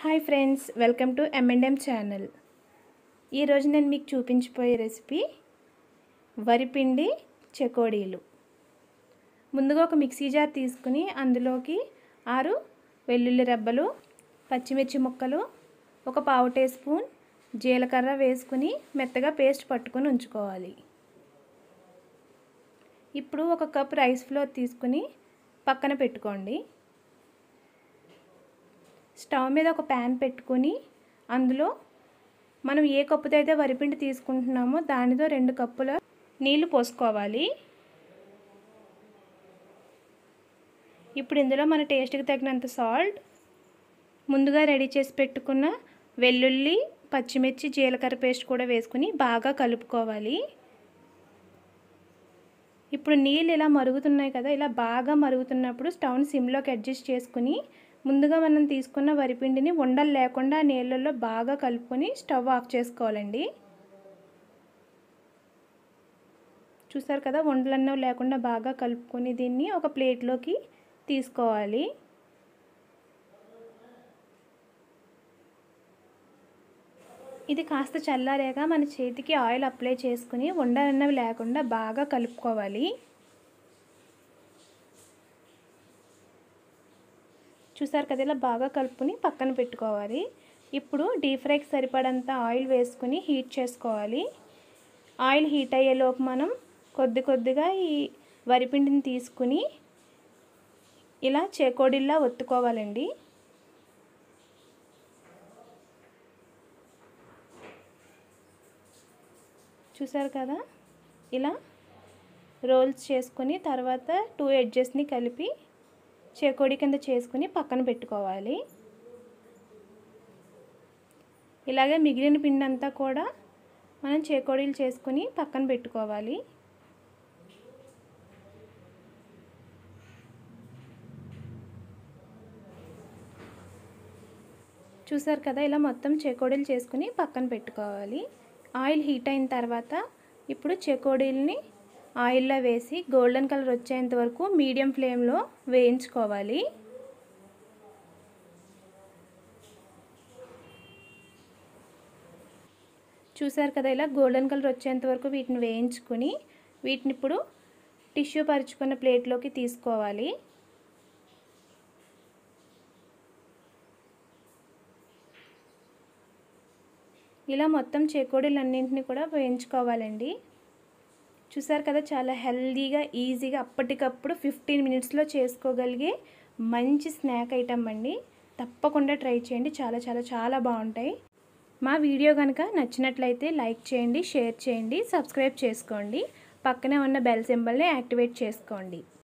hi friends welcome to ఎంఎండ్ఎం channel ఈరోజు నేను మీకు చూపించిపోయే రెసిపీ వరిపిండి చెకోడీలు ముందుగా ఒక మిక్సీ జార్ తీసుకుని అందులోకి ఆరు వెల్లుల్లి రెబ్బలు పచ్చిమిర్చి ముక్కలు ఒక పావు టీ స్పూన్ జీలకర్ర వేసుకుని మెత్తగా పేస్ట్ పట్టుకొని ఉంచుకోవాలి ఇప్పుడు ఒక కప్ రైస్ ఫ్లోర్ తీసుకుని పక్కన పెట్టుకోండి స్టవ్ మీద ఒక ప్యాన్ పెట్టుకొని అందులో మనం ఏ కప్పుతో అయితే వరిపిండి తీసుకుంటున్నామో దానితో రెండు కప్పుల నీళ్లు పోసుకోవాలి ఇప్పుడు ఇందులో మన టేస్ట్కి తగినంత సాల్ట్ ముందుగా రెడీ చేసి పెట్టుకున్న వెల్లుల్లి పచ్చిమిర్చి జీలకర్ర పేస్ట్ కూడా వేసుకుని బాగా కలుపుకోవాలి ఇప్పుడు నీళ్ళు ఇలా మరుగుతున్నాయి కదా ఇలా బాగా మరుగుతున్నప్పుడు స్టవ్ని సిమ్లోకి అడ్జస్ట్ చేసుకుని ముందుగా మనం తీసుకున్న వరిపిండిని ఉండలు లేకుండా నీళ్ళల్లో బాగా కలుపుకొని స్టవ్ ఆఫ్ చేసుకోవాలండి చూసారు కదా వండలన్నవి లేకుండా బాగా కలుపుకొని దీన్ని ఒక ప్లేట్లోకి తీసుకోవాలి ఇది కాస్త చల్లారాక మన చేతికి ఆయిల్ అప్లై చేసుకుని ఉండలన్నవి లేకుండా బాగా కలుపుకోవాలి చూసారు కదా ఇలా బాగా కలుపుకొని పక్కన పెట్టుకోవాలి ఇప్పుడు డీప్ ఫ్రైకి సరిపడంత ఆయిల్ వేసుకుని హీట్ చేసుకోవాలి ఆయిల్ హీట్ అయ్యేలోపు మనం కొద్ది కొద్దిగా ఈ వరిపిండిని తీసుకుని ఇలా చేకోడిల్లా ఒత్తుకోవాలండి చూసారు కదా ఇలా రోల్స్ చేసుకొని తర్వాత టూ ఎడ్జెస్ని కలిపి చేకోడి కింద చేసుకుని పక్కన పెట్టుకోవాలి ఇలాగే మిగిలిన పిండి అంతా కూడా మనం చేకోడీలు చేసుకుని పక్కన పెట్టుకోవాలి చూసారు కదా ఇలా మొత్తం చేకోడీలు చేసుకుని పక్కన పెట్టుకోవాలి ఆయిల్ హీట్ అయిన తర్వాత ఇప్పుడు చెకోడీల్ని ఆయిల్లో వేసి గోల్డెన్ కలర్ వచ్చేంత వరకు మీడియం ఫ్లేమ్లో వేయించుకోవాలి చూసారు కదా ఇలా గోల్డెన్ కలర్ వచ్చేంత వరకు వీటిని వేయించుకుని వీటిని ఇప్పుడు టిష్యూ పరుచుకున్న ప్లేట్లోకి తీసుకోవాలి ఇలా మొత్తం చేకోడీలన్నింటినీ కూడా వేయించుకోవాలండి చూసారు కదా చాలా హెల్దీగా ఈజీగా అప్పటికప్పుడు ఫిఫ్టీన్ మినిట్స్లో చేసుకోగలిగే మంచి స్నాక్ ఐటమ్ అండి తప్పకుండా ట్రై చేయండి చాలా చాలా చాలా బాగుంటాయి మా వీడియో కనుక నచ్చినట్లయితే లైక్ చేయండి షేర్ చేయండి సబ్స్క్రైబ్ చేసుకోండి పక్కనే ఉన్న బెల్ సింబల్ని యాక్టివేట్ చేసుకోండి